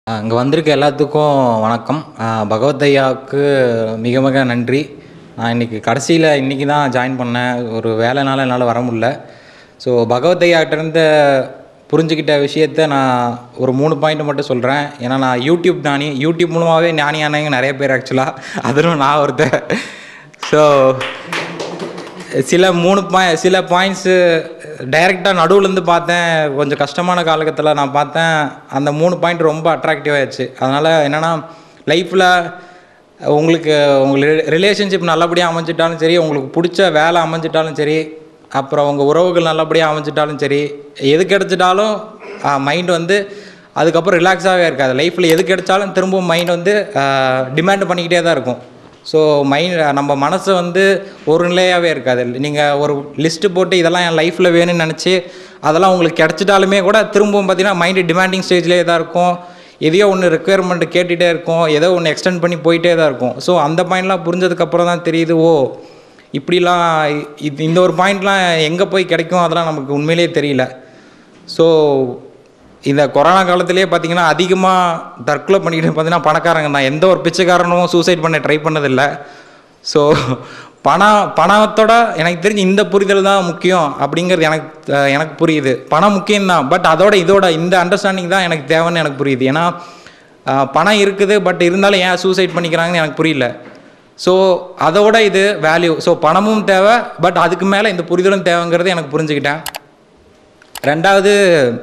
இங்கே வந்திருக்க எல்லாத்துக்கும் வணக்கம் பகவத் ஐயாவுக்கு மிக மிக நன்றி நான் இன்றைக்கி கடைசியில் இன்றைக்கி தான் ஜாயின் பண்ணேன் ஒரு வேலைனால என்னால் வர முடியல ஸோ பகவத் ஐயாட்டிருந்து புரிஞ்சுக்கிட்ட விஷயத்த நான் ஒரு மூணு பாயிண்ட் மட்டும் சொல்கிறேன் ஏன்னா நான் யூடியூப் ஞானி யூடியூப் மூலமாகவே ஞானி ஆனவங்க நிறைய பேர் ஆக்சுவலாக அதிலும் நான் ஒருத்தன் ஸோ சில மூணு பாய் சில பாயிண்ட்ஸு டைரெக்டாக நடுவுலேருந்து பார்த்தேன் கொஞ்சம் கஷ்டமான காலகட்டத்தில் நான் பார்த்தேன் அந்த மூணு பாயிண்ட் ரொம்ப அட்ராக்டிவ் ஆயிடுச்சு அதனால் என்னென்னா லைஃப்பில் உங்களுக்கு உங்களுக்கு ரிலேஷன்ஷிப் நல்லபடியாக அமைஞ்சிட்டாலும் சரி உங்களுக்கு பிடிச்ச வேலை அமைஞ்சிட்டாலும் சரி அப்புறம் உங்கள் உறவுகள் நல்லபடியாக அமைஞ்சிட்டாலும் சரி எது கிடைச்சிட்டாலும் மைண்ட் வந்து அதுக்கப்புறம் ரிலாக்ஸாகவே இருக்காது லைஃப்பில் எது கிடைச்சாலும் திரும்பவும் மைண்ட் வந்து டிமாண்ட் பண்ணிக்கிட்டே தான் இருக்கும் ஸோ மைண்ட் நம்ம மனசு வந்து ஒரு நிலையாகவே இருக்காது நீங்கள் ஒரு லிஸ்ட்டு போட்டு இதெல்லாம் என் லைஃப்பில் வேணும்னு நினச்சி அதெல்லாம் உங்களுக்கு கிடச்சிட்டாலுமே கூட திரும்பவும் பார்த்தீங்கன்னா மைண்டு டிமாண்டிங் ஸ்டேஜ்லேயே தான் இருக்கும் எதையோ ஒன்று ரெக்குயர்மெண்ட் கேட்டுகிட்டே இருக்கும் ஏதோ ஒன்று எக்ஸ்டெண்ட் பண்ணி போயிட்டே தான் இருக்கும் ஸோ அந்த பாயிண்ட்லாம் புரிஞ்சதுக்கப்புறம் தான் தெரியுது ஓ இப்படிலாம் இது இந்த ஒரு பாயிண்ட்லாம் எங்கே போய் கிடைக்கும் அதெல்லாம் நமக்கு உண்மையிலேயே தெரியல ஸோ இந்த கொரோனா காலத்திலே பார்த்தீங்கன்னா அதிகமாக தற்கொலை பண்ணிக்கிட்டு பார்த்தீங்கன்னா பணக்காரங்க தான் எந்த ஒரு பிச்சைக்காரனும் சூசைட் பண்ண ட்ரை பண்ணதில்லை ஸோ பணம் பணத்தோட எனக்கு தெரிஞ்சு இந்த புரிதல் தான் முக்கியம் அப்படிங்கிறது எனக்கு அஹ், எனக்கு புரியுது பணம் முக்கியம்தான் பட் அதோட இதோட இந்த அண்டர்ஸ்டாண்டிங் தான் எனக்கு தேவைன்னு எனக்கு புரியுது ஏன்னா அஹ், பணம் இருக்குது பட் இருந்தாலும் ஏன் சூசைட் பண்ணிக்கிறாங்கன்னு எனக்கு புரியல ஸோ அதோட இது வேல்யூ ஸோ பணமும் தேவை பட் அதுக்கு மேலே இந்த புரிதலும் தேவைங்கிறது எனக்கு புரிஞ்சுக்கிட்டேன் ரெண்டாவது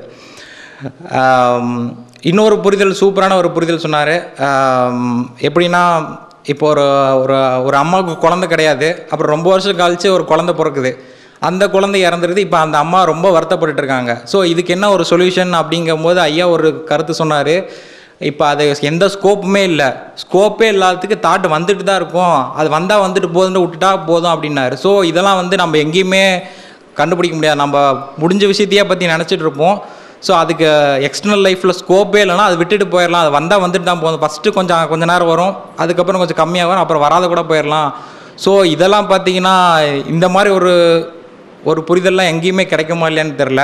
ஆம், இன்னொரு புரிதல் சூப்பரான ஒரு புரிதல் சொன்னார் எப்படின்னா இப்போ ஒரு ஒரு ஒரு அம்மாவுக்கு குழந்தை கிடையாது அப்புறம் ரொம்ப வருஷம் கழிச்சு ஒரு குழந்தை பிறக்குது அந்த குழந்தை இறந்துருது இப்போ அந்த அம்மா ரொம்ப வருத்தப்பட்டுட்டு இருக்காங்க ஸோ இதுக்கு என்ன ஒரு சொல்யூஷன் அப்படிங்கும்போது ஐயா ஒரு கருத்து சொன்னார் இப்போ அது எந்த ஸ்கோப்புமே இல்லை ஸ்கோப்பே இல்லாததுக்கு தாட் வந்துட்டு தான் இருக்கும் அது வந்தால் வந்துட்டு போதுன்னு விட்டுட்டா போதும் அப்படின்னாரு ஸோ இதெல்லாம் வந்து நம்ம எங்கேயுமே கண்டுபிடிக்க முடியாது நம்ம முடிஞ்ச விஷயத்தையே பற்றி நினச்சிட்டு இருப்போம் ஸோ அதுக்கு எக்ஸ்டர்னல் லைஃப்பில் ஸ்கோப்பே இல்லைன்னா அது விட்டுட்டு போயிடலாம் அது வந்தால் வந்துட்டு தான் போதும் ஃபஸ்ட்டு கொஞ்சம் கொஞ்ச நேரம் வரும் அதுக்கப்புறம் கொஞ்சம் கம்மியாக வரும் அப்புறம் வராத கூட போயிடலாம் ஸோ இதெல்லாம் பார்த்தீங்கன்னா இந்த மாதிரி ஒரு ஒரு புரிதல்லாம் எங்கேயுமே கிடைக்குமா இல்லையான்னு தெரில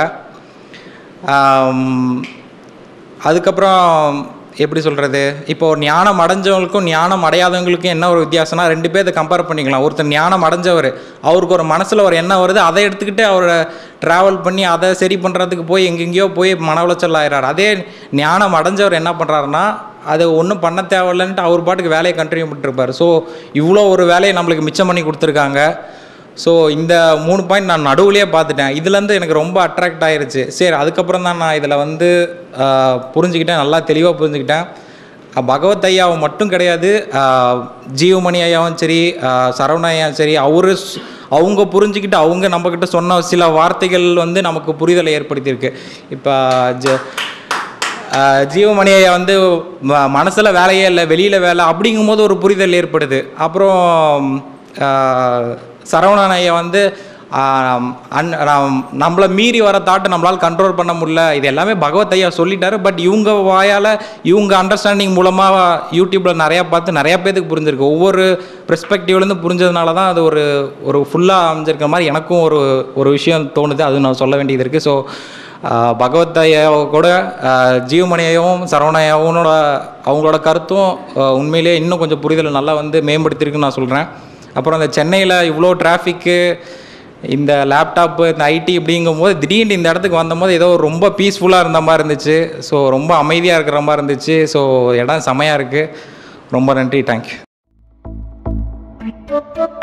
ஆம், அதுக்கப்புறம் எப்படி சொல்கிறது இப்போ ஒரு ஞானம் அடைஞ்சவங்களுக்கும் ஞானம் அடையாதவங்களுக்கும் என்ன ஒரு வித்தியாசம்னா ரெண்டு பேர்த்த கம்பேர் பண்ணிக்கலாம் ஒருத்தர் ஞானம் அடைஞ்சவர் அவருக்கு ஒரு மனசில் ஒரு எண்ணம் வருது அதை எடுத்துக்கிட்டு அவரை ட்ராவல் பண்ணி அதை சரி பண்ணுறதுக்கு போய் எங்கெங்கேயோ போய் மன உளைச்சல் ஆயிடுறாரு அதே ஞானம் அடைஞ்சவர் என்ன பண்ணுறாருன்னா அது ஒன்றும் பண்ண தேவையில்லைன்ட்டு அவர் பாட்டுக்கு வேலையை கண்டினியூ பண்ணிட்டுருப்பார் ஸோ இவ்வளோ ஒரு வேலையை நம்மளுக்கு மிச்சம் பண்ணி கொடுத்துருக்காங்க ஸோ இந்த மூணு பாயிண்ட் நான் நடுவுலையே பார்த்துட்டேன் இதுலேருந்து எனக்கு ரொம்ப அட்ராக்ட் ஆயிருச்சு சரி அதுக்கப்புறம் தான் நான் இதில் வந்து ஆஹ், புரிஞ்சுக்கிட்டேன் நல்லா தெளிவாக புரிஞ்சுக்கிட்டேன் அஹ், பகவத் ஐயாவை மட்டும் கிடையாது ஆஹ், ஜீவமணி ஐயாவும் சரி ஆஹ், சரவண ஐயாவும் சரி அவரு ஸ்- அவங்க புரிஞ்சுக்கிட்டு அவங்க நம்மக்கிட்ட சொன்ன சில வார்த்தைகள் வந்து நமக்கு புரிதலை ஏற்படுத்தியிருக்கு இப்போ ஜ ஆஹ் ஜீவமணி ஐயா வந்து ம- மனசுல வேலையே இல்லை வெளியில் வேலை அப்படிங்கும்போது ஒரு புரிதல் ஏற்படுது அப்புறம் ஆஹ் சரவணன் ஐயா வந்து ஆஹ் அன் நாம் நம்மளை மீறி வர தாட்டை நம்மளால் கண்ட்ரோல் பண்ண முடியல இது எல்லாமே பகவத் ஐயா சொல்லிட்டாரு பட் இவங்க வாயால் இவங்க அண்டர்ஸ்டாண்டிங் மூலமாக யூடியூப்பில் நிறையா பார்த்து நிறையா பேத்துக்கு புரிஞ்சிருக்கு ஒவ்வொரு பெர்ஸ்பெக்டிவ்லேருந்து புரிஞ்சதுனால தான் அது ஒரு ஒரு ஃபுல்லாக அமைஞ்சிருக்க மாதிரி எனக்கும் ஒரு ஒரு விஷயம் தோணுது அது நான் சொல்ல வேண்டியது இருக்குது ஸோ பகவத் ஐயாவை கூட ஆஹ் ஜீவமணியையும் சரவணையாவோட அவங்களோட கருத்தும் ஆஹ் உண்மையிலேயே இன்னும் கொஞ்சம் புரிதலை நல்லா வந்து மேம்படுத்தியிருக்குன்னு நான் சொல்கிறேன் அப்புறம் இந்த சென்னையில் இவ்வளோ டிராஃபிக்கு இந்த லேப்டாப்பு இந்த ஐடி இப்படிங்கும்போது திடீர்னு இந்த இடத்துக்கு வந்தபோது ஏதோ ரொம்ப பீஸ்ஃபுல்லாக இருந்த மாதிரி இருந்துச்சு ஸோ ரொம்ப அமைதியாக இருக்கிற மாதிரி இருந்துச்சு ஸோ இடம் செமையாக இருக்குது ரொம்ப நன்றி தேங்க்யூ